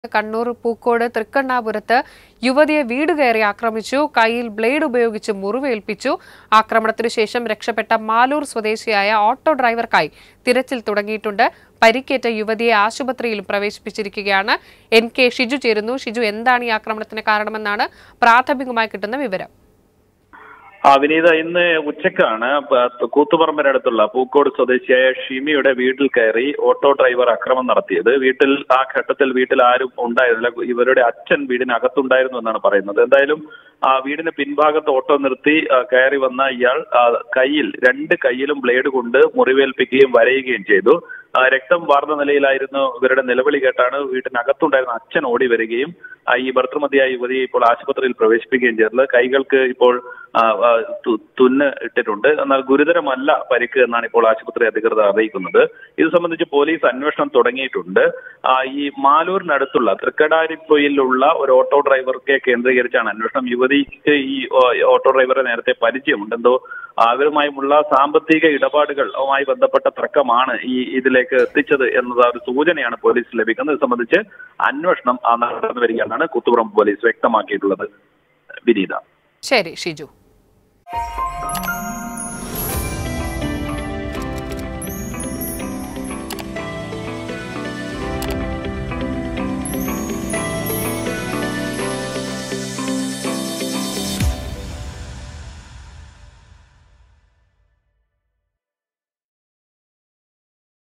കണ്ണൂർ പൂക്കോട് തൃക്കണ്ണാപുരത്ത് യുവതിയെ വീട് കയറി ആക്രമിച്ചു കയ്യിൽ ബ്ലേഡ് ഉപയോഗിച്ച് മുറിവേൽപ്പിച്ചു ആക്രമണത്തിനു ശേഷം രക്ഷപ്പെട്ട മാലൂർ സ്വദേശിയായ ഓട്ടോ ഡ്രൈവർക്കായി തിരച്ചിൽ തുടങ്ങിയിട്ടുണ്ട് പരിക്കേറ്റ യുവതിയെ ആശുപത്രിയിൽ പ്രവേശിപ്പിച്ചിരിക്കുകയാണ് എൻ കെ ഷിജു ചേരുന്നു ഷിജു എന്താണ് ഈ ആക്രമണത്തിന് കാരണമെന്നാണ് പ്രാഥമികമായി കിട്ടുന്ന വിവരം ആ വിനീത ഇന്ന് ഉച്ചക്കാണ് പ- കൂത്തുപറമ്പിനടുത്തുള്ള പൂക്കോട് സ്വദേശിയായ ഷിമിയുടെ വീട്ടിൽ കയറി ഓട്ടോ ഡ്രൈവർ അക്രമം നടത്തിയത് വീട്ടിൽ ആ ഘട്ടത്തിൽ വീട്ടിൽ ആരും ഉണ്ടായിരുന്നില്ല ഇവരുടെ അച്ഛൻ വീടിനകത്തുണ്ടായിരുന്നു എന്നാണ് പറയുന്നത് എന്തായാലും ആ വീടിന് പിൻഭാഗത്ത് ഓട്ടോ നിർത്തി ആ, കയറി വന്ന ഇയാൾ ആ, കയ്യിൽ രണ്ട് കയ്യിലും ബ്ലേഡ് കൊണ്ട് മുറിവേൽപ്പിക്കുകയും വരയുകയും ചെയ്തു ആ, രക്തം വാർന്ന നിലയിലായിരുന്നു ഇവരുടെ നിലവിളി കേട്ടാണ് വീട്ടിനകത്തുണ്ടായിരുന്ന അച്ഛൻ ഓടി വരികയും ആ, ഈ ഭർത്തൃമതിയായ യുവതിയെ ഇപ്പോൾ ആശുപത്രിയിൽ പ്രവേശിപ്പിക്കുകയും ചെയ്തത് കൈകൾക്ക് ഇപ്പോൾ ആ, ആ, തു- തുന്ന് ഇട്ടിട്ടുണ്ട് എന്നാൽ ഗുരുതരമല്ല പരിക്ക് എന്നാണ് ഇപ്പോൾ ആശുപത്രി അധികൃതർ അറിയിക്കുന്നത് ഇത് സംബന്ധിച്ച് പോലീസ് അന്വേഷണം തുടങ്ങിയിട്ടുണ്ട് ആ, ഈ മാലൂരിനടുത്തുള്ള തൃക്കടാരിപ്പൊയിലുള്ള ഒരു ഓട്ടോ ഡ്രൈവർക്ക് കേന്ദ്രീകരിച്ചാണ് അന്വേഷണം യുവതിക്ക് ഈ ഓ, ഓട്ടോ ഡ്രൈവറെ നേരത്തെ പരിചയമുണ്ട് എന്തോ അവരുമായുള്ള സാമ്പത്തിക ഇടപാടുകളുമായി ബന്ധപ്പെട്ട തർക്കമാണ് ഈ ഇതിലേക്ക് എത്തിച്ചത് എന്നത് ഒരു സൂചനയാണ് പോലീസ് ലഭിക്കുന്നത് ഇത് സംബന്ധിച്ച് അന്വേഷണം ആ, നടന്നു വരികയാണെന്നാണ് കുത്തുപുറം പോലീസ് വ്യക്തമാക്കിയിട്ടുള്ളത് വിനീത ശരി ഷിജു